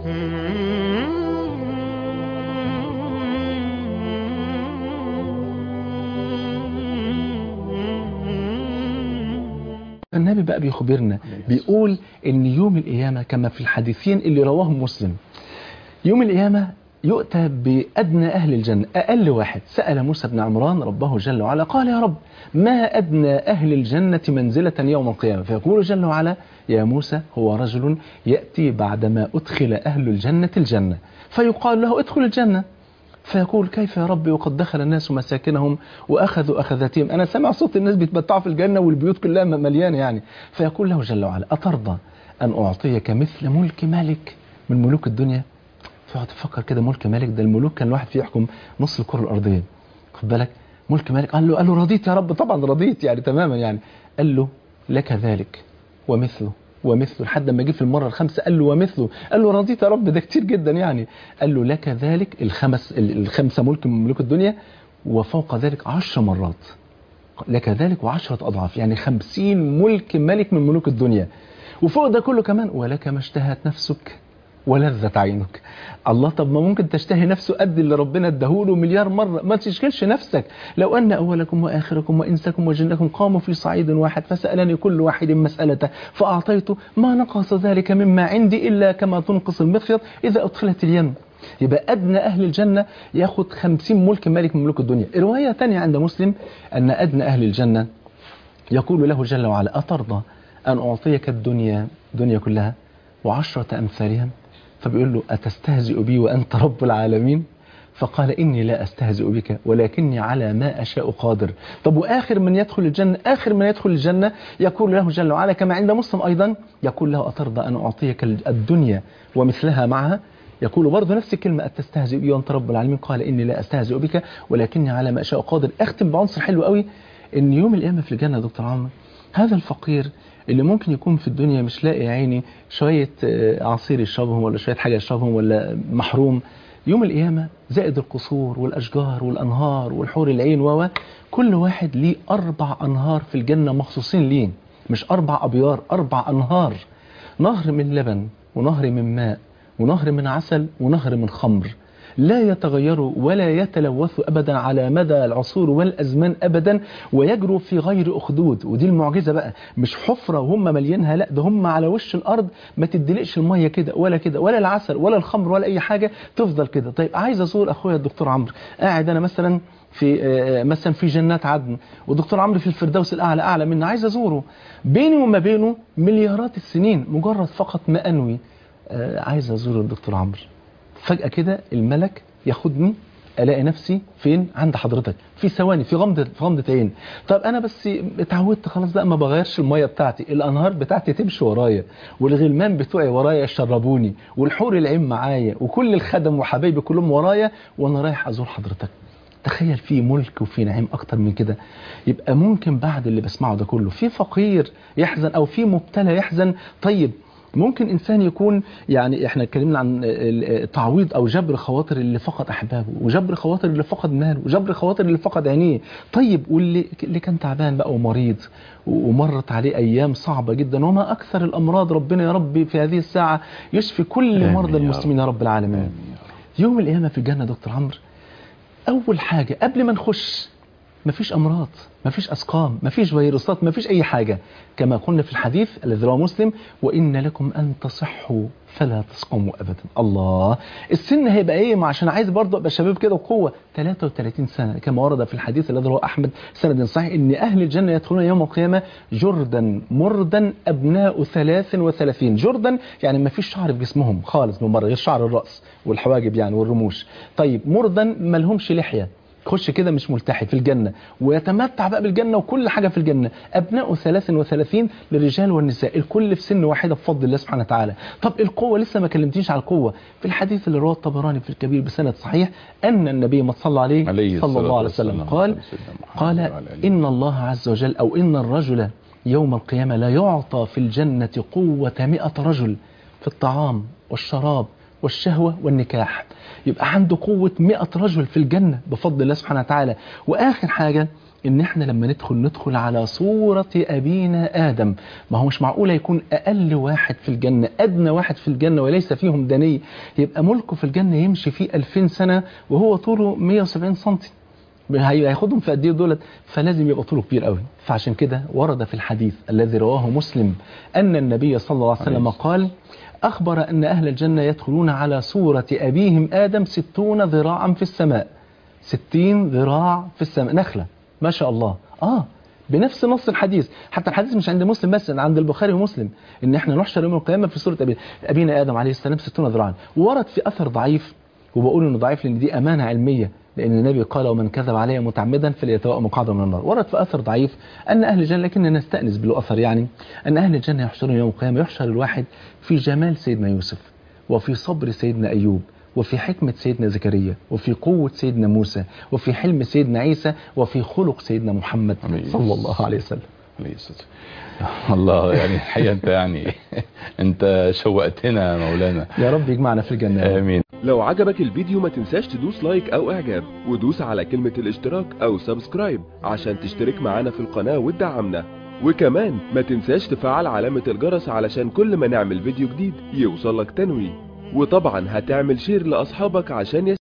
النبي بقى بيخبرنا بيقول ان يوم القيامة كما في الحديثين اللي رواهم مسلم يوم القيامة يؤتى بأدنى أهل الجنة أقل واحد سأل موسى بن عمران ربه جل وعلا قال يا رب ما أدنى أهل الجنة منزلة يوم القيامة فيقول جل وعلا يا موسى هو رجل يأتي بعدما أدخل أهل الجنة الجنة فيقال له ادخل الجنة فيقول كيف يا ربي وقد دخل الناس مساكنهم وأخذوا أخذتهم أنا سمع صوت الناس بيتمتعوا في الجنة والبيوت كلها مليانة يعني فيقول له جل وعلا أترضى أن أعطيك مثل ملك مالك من ملوك الدنيا تقعد تفكر كده ملك مالك ده الملوك كان الواحد فيه يحكم نص الكرة الأرضية خد بالك ملك مالك قال له قال له رضيت يا رب طبعا رضيت يعني تماما يعني قال له لك ذلك ومثله ومثله لحد ما جه في المرة الخامسة قال له ومثله قال له رضيت يا رب ده كتير جدا يعني قال له لك ذلك الخمس الخمسة ملك من ملوك الدنيا وفوق ذلك عشر مرات لك ذلك وعشرة أضعاف يعني خمسين ملك ملك من ملوك الدنيا وفوق ده كله كمان ولك ما اشتهت نفسك ولذت عينك الله طب ما ممكن تشتهي نفسه قد اللي ربنا اداهوله مليار مرة ما تشكلش نفسك لو أن أولكم وآخركم وإنسكم وجنكم قاموا في صعيد واحد فسألني كل واحد مسألته فأعطيته ما نقص ذلك مما عندي إلا كما تنقص المخيط إذا أدخلت اليم يبقى أدنى أهل الجنة ياخد خمسين ملك مالك من ملوك الدنيا رواية ثانية عند مسلم أن أدنى أهل الجنة يقول له جل وعلا أترضى أن أعطيك الدنيا دنيا كلها وعشرة أمثالها فبيقول له أتستهزئ بي وأنت رب العالمين فقال إني لا أستهزئ بك ولكني على ما أشاء قادر طب وآخر من يدخل الجنة آخر من يدخل الجنة يقول له جل وعلا كما عند مسلم أيضا يقول له أترضى أن أعطيك الدنيا ومثلها معها يقول برضه نفس الكلمة أتستهزئ بي وأنت رب العالمين قال إني لا أستهزئ بك ولكني على ما أشاء قادر أختم بعنصر حلو قوي إن يوم القيامة في الجنة يا دكتور عمرو هذا الفقير اللي ممكن يكون في الدنيا مش لاقي عيني شوية عصير يشربهم ولا شوية حاجة يشربهم ولا محروم يوم القيامة زائد القصور والأشجار والأنهار والحور العين و كل واحد ليه أربع أنهار في الجنة مخصوصين ليه مش أربع أبيار أربع أنهار نهر من لبن ونهر من ماء ونهر من عسل ونهر من خمر لا يتغيروا ولا يتلوثوا أبدا على مدى العصور والأزمان أبدا ويجروا في غير أخدود ودي المعجزة بقى مش حفرة وهم مليانها لا ده هم على وش الأرض ما تدلقش المية كده ولا كده ولا العسل ولا الخمر ولا أي حاجة تفضل كده طيب عايز أزور أخويا الدكتور عمرو قاعد أنا مثلا في مثلا في جنات عدن والدكتور عمرو في الفردوس الأعلى أعلى مني عايز أزوره بيني وما بينه مليارات السنين مجرد فقط ما أنوي عايز أزور الدكتور عمرو فجأة كده الملك ياخدني الاقي نفسي فين عند حضرتك في ثواني في غمضه في غمضه عين طب انا بس اتعودت خلاص بقى ما بغيرش الميه بتاعتي الانهار بتاعتي تمشي ورايا والغلمان بتوعي ورايا يشربوني والحور العين معايا وكل الخدم وحبايبي كلهم ورايا وانا رايح ازور حضرتك تخيل في ملك وفي نعيم اكتر من كده يبقى ممكن بعد اللي بسمعه ده كله في فقير يحزن او في مبتلى يحزن طيب ممكن إنسان يكون يعني إحنا اتكلمنا عن تعويض أو جبر خواطر اللي فقد أحبابه وجبر خواطر اللي فقد ماله وجبر خواطر اللي فقد عينيه طيب واللي اللي كان تعبان بقى ومريض ومرت عليه أيام صعبة جدا وما أكثر الأمراض ربنا يا رب في هذه الساعة يشفي كل مرضى المسلمين يا رب العالمين يوم القيامة في الجنة دكتور عمرو أول حاجة قبل ما نخش مفيش أمراض مفيش أسقام مفيش فيروسات مفيش أي حاجة كما قلنا في الحديث الذي رواه مسلم وإن لكم أن تصحوا فلا تسقموا أبدا الله السن هيبقى إيه ما عشان عايز برضه أبقى شباب كده وقوة 33 سنة كما ورد في الحديث الذي رواه أحمد سند صحيح إن أهل الجنة يدخلون يوم القيامة جردا مردا أبناء 33 جردا يعني ما فيش شعر في جسمهم خالص من بره غير شعر الرأس والحواجب يعني والرموش طيب مردا ما لهمش لحية خش كده مش ملتحي في الجنة ويتمتع بقى بالجنة وكل حاجة في الجنة أبناء 33 للرجال والنساء الكل في سن واحدة بفضل الله سبحانه وتعالى طب القوة لسه ما كلمتنيش على القوة في الحديث اللي رواه الطبراني في الكبير بسند صحيح أن النبي ما صلى عليه, عليه صلى الله عليه وسلم قال قال إن الله عز وجل أو إن الرجل يوم القيامة لا يعطى في الجنة قوة مئة رجل في الطعام والشراب والشهوة والنكاح يبقى عنده قوة 100 رجل في الجنة بفضل الله سبحانه وتعالى وآخر حاجة ان احنا لما ندخل ندخل على صورة ابينا ادم ما هو مش معقول يكون اقل واحد في الجنة ادنى واحد في الجنة وليس فيهم دني يبقى ملكه في الجنة يمشي فيه 2000 سنة وهو طوله 170 سنتي هياخدهم في قد ايه دولت فلازم يبقى طوله كبير قوي فعشان كده ورد في الحديث الذي رواه مسلم ان النبي صلى الله عليه وسلم قال أخبر أن أهل الجنة يدخلون على صورة أبيهم آدم ستون ذراعا في السماء ستين ذراع في السماء نخلة ما شاء الله آه بنفس نص الحديث حتى الحديث مش عند مسلم بس عند البخاري ومسلم ان احنا نحشر يوم القيامه في صوره أبينا, ابينا ادم عليه السلام 60 ذراعا ورد في اثر ضعيف وبقول انه ضعيف لان دي امانه علميه لان النبي قال ومن كذب علي متعمدا فليتوأ مقعده من النار ورد في اثر ضعيف ان اهل الجنه لكن نستانس بالاثر يعني ان اهل الجنه يحشرون يوم القيامه يحشر الواحد في جمال سيدنا يوسف وفي صبر سيدنا ايوب وفي حكمة سيدنا زكريا وفي قوة سيدنا موسى وفي حلم سيدنا عيسى وفي خلق سيدنا محمد صلى الله عليه وسلم عليه الصلاة الله يعني الحقيقة انت يعني انت شوقتنا يا مولانا يا رب يجمعنا في الجنة امين لو عجبك الفيديو ما تنساش تدوس لايك او اعجاب ودوس على كلمة الاشتراك او سبسكرايب عشان تشترك معانا في القناة وتدعمنا وكمان ما تنساش تفعل علامة الجرس علشان كل ما نعمل فيديو جديد يوصلك تنويه وطبعا هتعمل شير لاصحابك عشان